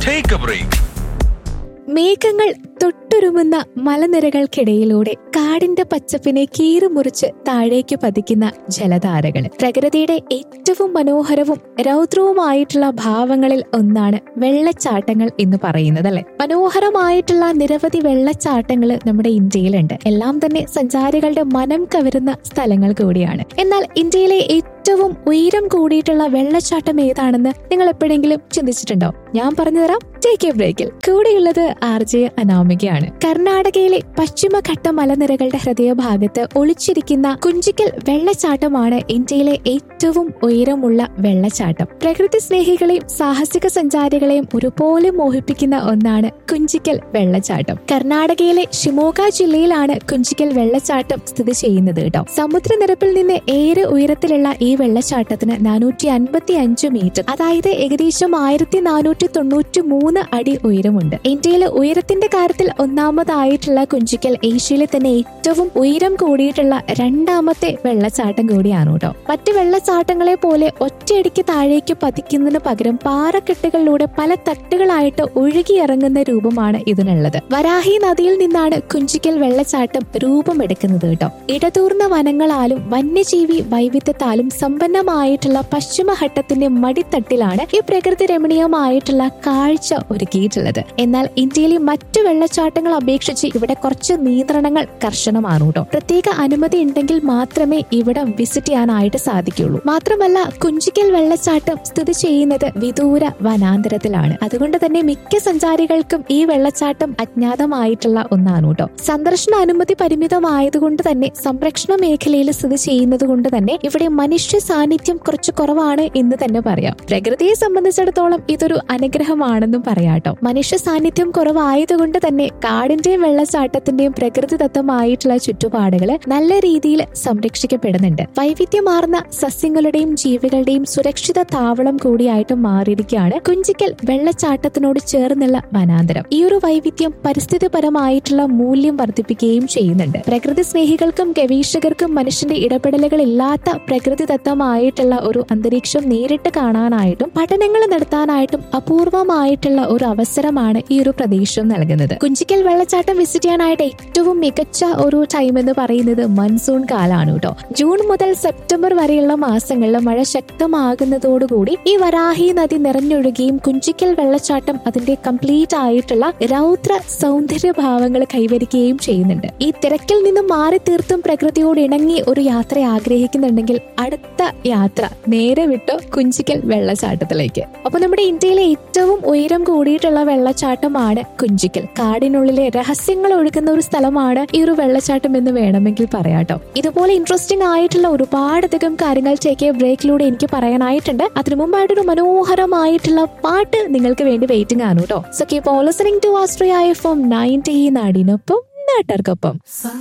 Take a break. മേഘങ്ങൾ തൊട്ടുരുമുന്ന മലനിരകൾക്കിടയിലൂടെ കാടിന്റെ പച്ചപ്പിനെ കീറുമുറിച്ച് താഴേക്ക് പതിക്കുന്ന ജലധാരകൾ പ്രകൃതിയുടെ ഏറ്റവും മനോഹരവും രൗദ്രവുമായിട്ടുള്ള ഭാവങ്ങളിൽ ഒന്നാണ് വെള്ളച്ചാട്ടങ്ങൾ എന്ന് പറയുന്നത് അല്ലെ മനോഹരമായിട്ടുള്ള നിരവധി വെള്ളച്ചാട്ടങ്ങൾ നമ്മുടെ ഇന്ത്യയിലുണ്ട് എല്ലാം തന്നെ സഞ്ചാരികളുടെ മനം കവരുന്ന സ്ഥലങ്ങൾ കൂടിയാണ് എന്നാൽ ഇന്ത്യയിലെ ഏറ്റവും ഉയരം കൂടിയിട്ടുള്ള വെള്ളച്ചാട്ടം ഏതാണെന്ന് നിങ്ങൾ എപ്പോഴെങ്കിലും ചിന്തിച്ചിട്ടുണ്ടോ ഞാൻ പറഞ്ഞു തരാം ടേക്ക് എ ബ്രേക്കിൽ കൂടെയുള്ളത് ആർ ജെ അനാമികയാണ് കർണാടകയിലെ പശ്ചിമഘട്ട മലനിരകളുടെ ഹൃദയഭാഗത്ത് ഒളിച്ചിരിക്കുന്ന കുഞ്ചിക്കൽ വെള്ളച്ചാട്ടമാണ് ഇന്ത്യയിലെ ഏറ്റവും ഉയരമുള്ള വെള്ളച്ചാട്ടം പ്രകൃതി സ്നേഹികളെയും സാഹസിക സഞ്ചാരികളെയും ഒരുപോലെ മോഹിപ്പിക്കുന്ന ഒന്നാണ് കുഞ്ചിക്കൽ വെള്ളച്ചാട്ടം കർണാടകയിലെ ഷിമോഗ ജില്ലയിലാണ് കുഞ്ചിക്കൽ വെള്ളച്ചാട്ടം സ്ഥിതി ചെയ്യുന്നത് കേട്ടോ സമുദ്രനിരപ്പിൽ നിന്ന് ഏറെ ഉയരത്തിലുള്ള ഈ വെള്ളച്ചാട്ടത്തിന് നാനൂറ്റി അൻപത്തി അഞ്ച് മീറ്റർ അതായത് ഏകദേശം ആയിരത്തി നാനൂറ്റി തൊണ്ണൂറ്റി മൂന്ന് അടി ഉയരമുണ്ട് ഇന്ത്യയിലെ ഉയരത്തിന്റെ കാര്യത്തിൽ ഒന്നാമതായിട്ടുള്ള കുഞ്ചിക്കൽ ഏഷ്യയിലെ തന്നെ ഏറ്റവും ഉയരം കൂടിയിട്ടുള്ള രണ്ടാമത്തെ വെള്ളച്ചാട്ടം കൂടിയാണ് കേട്ടോ മറ്റ് വെള്ളച്ചാട്ടങ്ങളെ പോലെ ഒറ്റയടിക്ക് താഴേക്ക് പതിക്കുന്നതിന് പകരം പാറക്കെട്ടുകളിലൂടെ പല തട്ടുകളായിട്ട് ഒഴുകിയിറങ്ങുന്ന രൂപമാണ് ഇതിനുള്ളത് വരാഹി നദിയിൽ നിന്നാണ് കുഞ്ചിക്കൽ വെള്ളച്ചാട്ടം രൂപമെടുക്കുന്നത് കേട്ടോ ഇടതൂർന്ന വനങ്ങളാലും വന്യജീവി വൈവിധ്യത്താലും സമ്പന്നമായിട്ടുള്ള പശ്ചിമഘട്ടത്തിന്റെ മടിത്തട്ടിലാണ് ഈ പ്രകൃതി രമണീയമായിട്ടുള്ള കാഴ്ച ഒരുക്കിയിട്ടുള്ളത് എന്നാൽ ഇന്ത്യയിലെ മറ്റു വെള്ളച്ചാട്ടങ്ങൾ അപേക്ഷിച്ച് ഇവിടെ കുറച്ച് നിയന്ത്രണങ്ങൾ കർശനമാണ് കേട്ടോ പ്രത്യേക അനുമതി ഉണ്ടെങ്കിൽ മാത്രമേ ഇവിടം വിസിറ്റ് ചെയ്യാനായിട്ട് സാധിക്കുള്ളൂ മാത്രമല്ല കുഞ്ചിക്കൽ വെള്ളച്ചാട്ടം സ്ഥിതി ചെയ്യുന്നത് വിദൂര വനാന്തരത്തിലാണ് അതുകൊണ്ട് തന്നെ മിക്ക സഞ്ചാരികൾക്കും ഈ വെള്ളച്ചാട്ടം അജ്ഞാതമായിട്ടുള്ള ഒന്നാണ് കേട്ടോ സന്ദർശന അനുമതി പരിമിതമായതുകൊണ്ട് തന്നെ സംരക്ഷണ മേഖലയിൽ സ്ഥിതി ചെയ്യുന്നത് കൊണ്ട് തന്നെ ഇവിടെ മനുഷ്യ സാന്നിധ്യം കുറച്ച് കുറവാണ് എന്ന് തന്നെ പറയാം പ്രകൃതിയെ സംബന്ധിച്ചിടത്തോളം ഇതൊരു അനുഗ്രഹമാണെന്നും പറയാട്ടോ മനുഷ്യ സാന്നിധ്യം കുറവായതുകൊണ്ട് തന്നെ കാടിന്റെയും വെള്ളച്ചാട്ടത്തിന്റെയും പ്രകൃതിദത്തമായിട്ടുള്ള ചുറ്റുപാടുകൾ നല്ല രീതിയിൽ സംരക്ഷിക്കപ്പെടുന്നുണ്ട് വൈവിധ്യമാർന്ന സസ്യങ്ങളുടെയും ജീവികളുടെയും സുരക്ഷിത താവളം കൂടിയായിട്ട് മാറിയിരിക്കുകയാണ് കുഞ്ചിക്കൽ വെള്ളച്ചാട്ടത്തിനോട് ചേർന്നുള്ള വനാന്തരം ഈ ഒരു വൈവിധ്യം പരിസ്ഥിതിപരമായിട്ടുള്ള മൂല്യം വർദ്ധിപ്പിക്കുകയും ചെയ്യുന്നുണ്ട് പ്രകൃതി സ്നേഹികൾക്കും ഗവേഷകർക്കും മനുഷ്യന്റെ ഇടപെടലുകൾ ഇല്ലാത്ത പ്രകൃതിദത്തമായിട്ടുള്ള ഒരു അന്തരീക്ഷം നേരിട്ട് കാണാനായിട്ടും പഠനങ്ങൾ നടത്താനായിട്ടും അപൂർവമായിട്ടുള്ള ഒരു അവസരമാണ് ഈ ഒരു പ്രദേശം നൽകുന്നത് കുഞ്ചിക്കൽ വെള്ളച്ചാട്ടം വിസിറ്റ് ചെയ്യാനായിട്ട് ഏറ്റവും മികച്ച ഒരു ടൈം എന്ന് പറയുന്നത് മൺസൂൺ കാലാണ് കേട്ടോ ജൂൺ മുതൽ സെപ്റ്റംബർ വരെയുള്ള മാസങ്ങളിൽ മഴ ശക്തമാകുന്നതോടുകൂടി ഈ വരാഹി നദി നിറഞ്ഞൊഴുകുകയും കുഞ്ചിക്കൽ വെള്ളച്ചാട്ടം അതിന്റെ കംപ്ലീറ്റ് ആയിട്ടുള്ള രൗദ്ര സൗന്ദര്യ ഭാവങ്ങൾ കൈവരിക്കുകയും ചെയ്യുന്നുണ്ട് ഈ തിരക്കിൽ നിന്നും മാറി തീർത്തും പ്രകൃതിയോട് ഇണങ്ങി ഒരു യാത്ര ആഗ്രഹിക്കുന്നുണ്ടെങ്കിൽ അടുത്ത യാത്ര നേരെ വിട്ടോ കുഞ്ചിക്കൽ വെള്ളച്ചാട്ടത്തിലേക്ക് അപ്പൊ നമ്മുടെ ഇന്ത്യയിലെ ഏറ്റവും ഉയരം കൂടിയിട്ടുള്ള വെള്ളച്ചാട്ടമാണ് കുഞ്ചിക്കൽ കാടിനുള്ളിലെ രഹസ്യങ്ങൾ ഒഴുകുന്ന ഒരു സ്ഥലമാണ് ഈ ഒരു വെള്ളച്ചാട്ടം എന്ന് വേണമെങ്കിൽ പറയാട്ടോ ഇതുപോലെ ഇൻട്രസ്റ്റിംഗ് ആയിട്ടുള്ള ഒരുപാടധികം കാര്യങ്ങൾ ടേക്ക് ബ്രേക്കിലൂടെ എനിക്ക് പറയാനായിട്ടുണ്ട് അതിനു മുമ്പായിട്ടൊരു മനോഹരമായിട്ടുള്ള പാട്ട് നിങ്ങൾക്ക് വേണ്ടി വെയിറ്റിംഗ് ആണ് കേട്ടോ so keep on listening to Austria F M ninety നാടിനൊപ്പം നാട്ടർക്കൊപ്പം